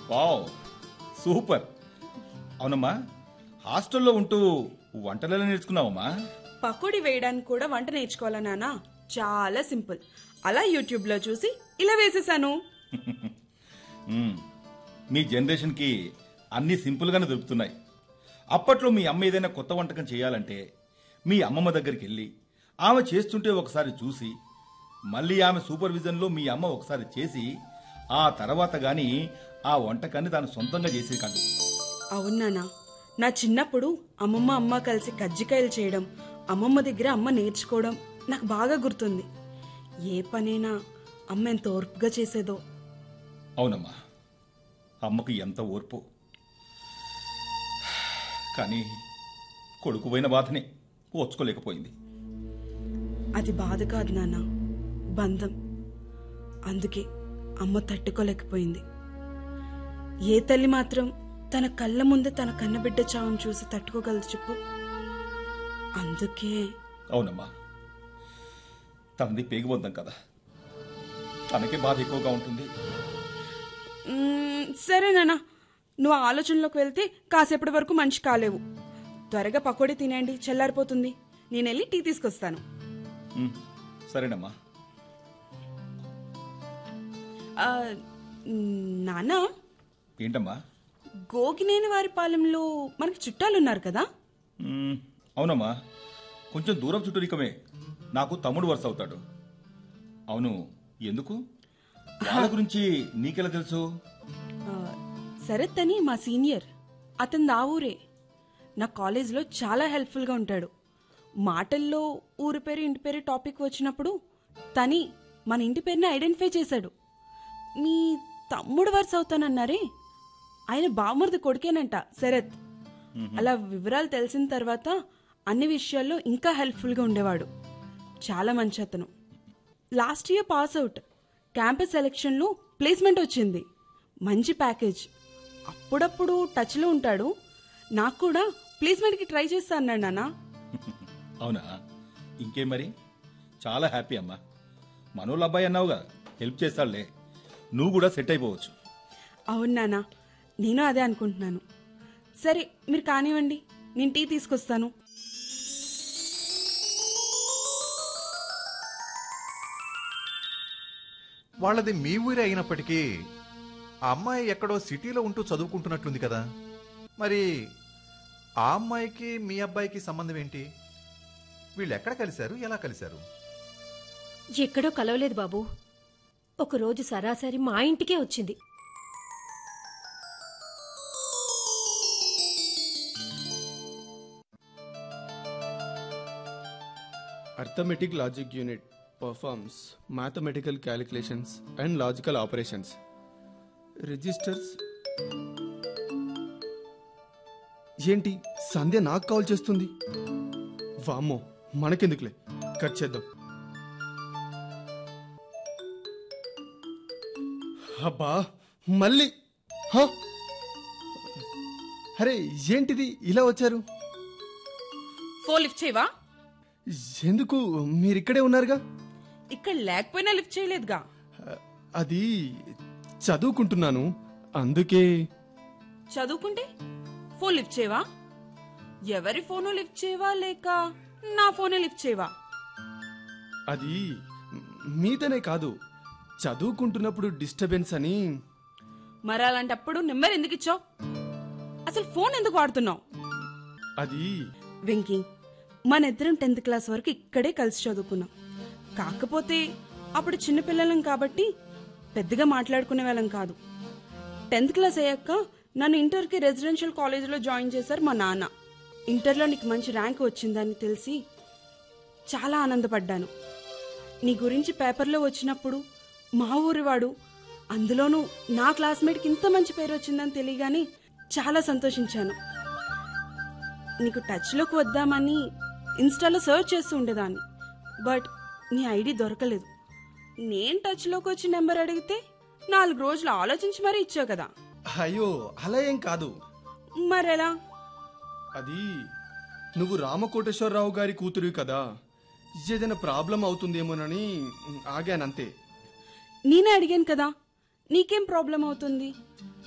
Wow super అవునమ్మా హాస్టల్లో ఉంటూ వంటలలో నేర్చుకున్నావమ్మా పకోడీ వేయడానికి కూడా వంట నేర్చుకోవాలా నాన్న చాలా సింపుల్ అలా యూట్యూబ్ లో చూసి ఇలా వేసేసాను మ్మ్. మీ జనరేషన్కి అన్నీ సింపుల్గానే దొరుకుతున్నాయి అప్పట్లో మీ అమ్మ ఏదైనా కొత్త వంటకం చేయాలంటే మీ అమ్మమ్మ దగ్గరికి వెళ్ళి ఆమె చేస్తుంటే ఒకసారి చూసి మళ్ళీ ఆమె సూపర్విజన్లో మీ అమ్మ ఒకసారి చేసి ఆ తర్వాత గాని ఆ వంటకాన్ని తాను సొంతంగా చేసేది కాదు అవును నాన్న నా చిన్నప్పుడు అమ్మమ్మ అమ్మ కలిసి కజ్జికాయలు చేయడం అమ్మమ్మ దగ్గర అమ్మ నేర్చుకోవడం నాకు బాగా గుర్తుంది ఏ పనైనా అమ్మ ఎంత ఓర్పుగా చేసేదో అవునమ్మా అమ్మకు ఎంత ఓర్పు కానీ కొడుకు పోయిన బాధనే ఓర్చుకోలేకపోయింది అది బాధ కాదు నాన్న బంధం అందుకే అమ్మ తట్టుకోలేకపోయింది ఏ తల్లి మాత్రం తన కళ్ళ ముందే తన కన్నబిడ్డ చావును చూసి తట్టుకోగలదు చెప్పు అందుకే అవునమ్మా తనది పేగిబొద్దాం కదా తనకే బాధ ఎక్కువగా ఉంటుంది మ్మ్, సరే నాన్న నువ్వు ఆ ఆలోచనలోకి వెళ్తే కాసేపటి వరకు మంచి కాలేవు త్వరగా పకోడీ తినేయండి చల్లారిపోతుంది నేను వెళ్ళి టీ తీసుకొస్తాను ఉమ్, సరేనమ్మా ఆ, నాన్న ఏంటమ్మా గోగినేని వారి పాలెంలో మనకి చుట్టాలున్నారు కదా ఉమ్, అవునమ్మా కొంచెం దూరం చుట్టూరికమే నాకు తమ్ముడు వరుస అవుతాడు అవును ఎందుకు వాళ్ళ గురించి నీకెలా తెలుసు ఆ, శరత్ అని మా సీనియర్ అతను ఆ ఊరే నా కాలేజ్లో చాలా హెల్ప్ఫుల్గా ఉంటాడు మాటల్లో ఊరి పేరు ఇంటి పేరు టాపిక్ వచ్చినప్పుడు తని మన ఇంటి పేరుని ఐడెంటిఫై చేశాడు మీ తమ్ముడు వరుస అవుతానన్నారే ఆయన బామర్ది కొడుకేనంట శరత్ అలా వివరాలు తెలిసిన తర్వాత అన్ని విషయాల్లో ఇంకా హెల్ప్ఫుల్గా ఉండేవాడు చాలా మంచి అతను last year pass out campus సెలెక్షన్లో ప్లేస్మెంట్ వచ్చింది మంచి ప్యాకేజ్ అప్పుడప్పుడు టచ్లో ఉంటాడు నాకు కూడా ప్లేస్మెంట్కి ట్రై చేస్తా అన్నాడు నాన్న అవునా ఇంకేం మరి చాలా హ్యాపీ అమ్మా మనోళ్ళ అబ్బాయి అన్నావుగా హెల్ప్ చేస్తాడులే నువ్వు కూడా సెట్ అయిపోవచ్చు అవును నాన్న నేను అదే అనుకుంటున్నాను సరే మీరు కానివ్వండి నేను టీ తీసుకొస్తాను వాళ్ళది మీ ఊరే అయినప్పటికీ ఆ అమ్మాయి ఎక్కడో సిటీలో ఉంటూ చదువుకుంటున్నట్లుంది కదా మరి ఆ అమ్మాయికి మీ అబ్బాయికి సంబంధం ఏంటి వీళ్ళు ఎక్కడ కలిశారు ఎలా కలిశారు ఎక్కడో కలవలేదు బాబు ఒకరోజు సరాసరి మా ఇంటికే వచ్చింది Arithmetic logic unit performs mathematical calculations and logical operations. Registers ఏంటి సంధ్య నాకు కాల్ చేస్తుంది వామ్మో మనకెందుకులే కట్ చేద్దాం అబ్బా మళ్ళీ హా? అరే ఏంటిది ఇలా వచ్చారు ఫోన్ లిఫ్ట్ చేయవా ఎందుకు మీరిక్కడే ఉన్నారుగా ఇక్కడ లేకపోయినా లిఫ్ట్ చేయలేదుగా అది చదువుకుంటున్నాను అందుకే చదువుకుంటే ఫోన్ లిఫ్ట్ చేయవా ఎవరి ఫోను లిఫ్ట్ చేయవా లేక నా ఫోనే లిఫ్ట్ చేయవా అది మీతోనే కాదు చదువుకుంటున్నప్పుడు డిస్టర్బెన్స్ అని మరి అలాంటప్పుడు నెంబర్ ఎందుకు ఇచ్చావు అసలు ఫోన్ ఎందుకు వాడుతున్నావు అది వెంకీ మన ఇద్దరం టెన్త్ క్లాస్ వరకు ఇక్కడే కలిసి చదువుకున్నాం కాకపోతే అప్పుడు చిన్నపిల్లలం కాబట్టి పెద్దగా మాట్లాడుకునే వాళ్ళం కాదు టెన్త్ క్లాస్ అయ్యాక నన్ను ఇంటర్కి రెసిడెన్షియల్ కాలేజీలో జాయిన్ చేశారు మా నాన్న ఇంటర్లో నీకు మంచి ర్యాంక్ వచ్చిందని తెలిసి చాలా ఆనందపడ్డాను నీ గురించి పేపర్లో వచ్చినప్పుడు మా ఊరివాడు అందులోనూ నా క్లాస్మేట్కి ఇంత మంచి పేరు వచ్చిందని తెలియగానే చాలా సంతోషించాను నీకు టచ్లోకి వద్దామని ఇన్స్టాలో సర్చ్ చేస్తూ ఉండేదాన్ని బట్ నీ ఐడి దొరకలేదు నేను టచ్లోకి వచ్చి నెంబర్ అడిగితే నాలుగు రోజులు ఆలోచించి మరీ ఇచ్చావు కదా అయ్యో అలా ఏం కాదు మరెలా అది నువ్వు రామకోటేశ్వరరావు గారి కూతురు కదా ఏదైనా ప్రాబ్లం అవుతుందేమోనని ఆగానంతే నేనే అడిగాను కదా నీకేం ప్రాబ్లం అవుతుంది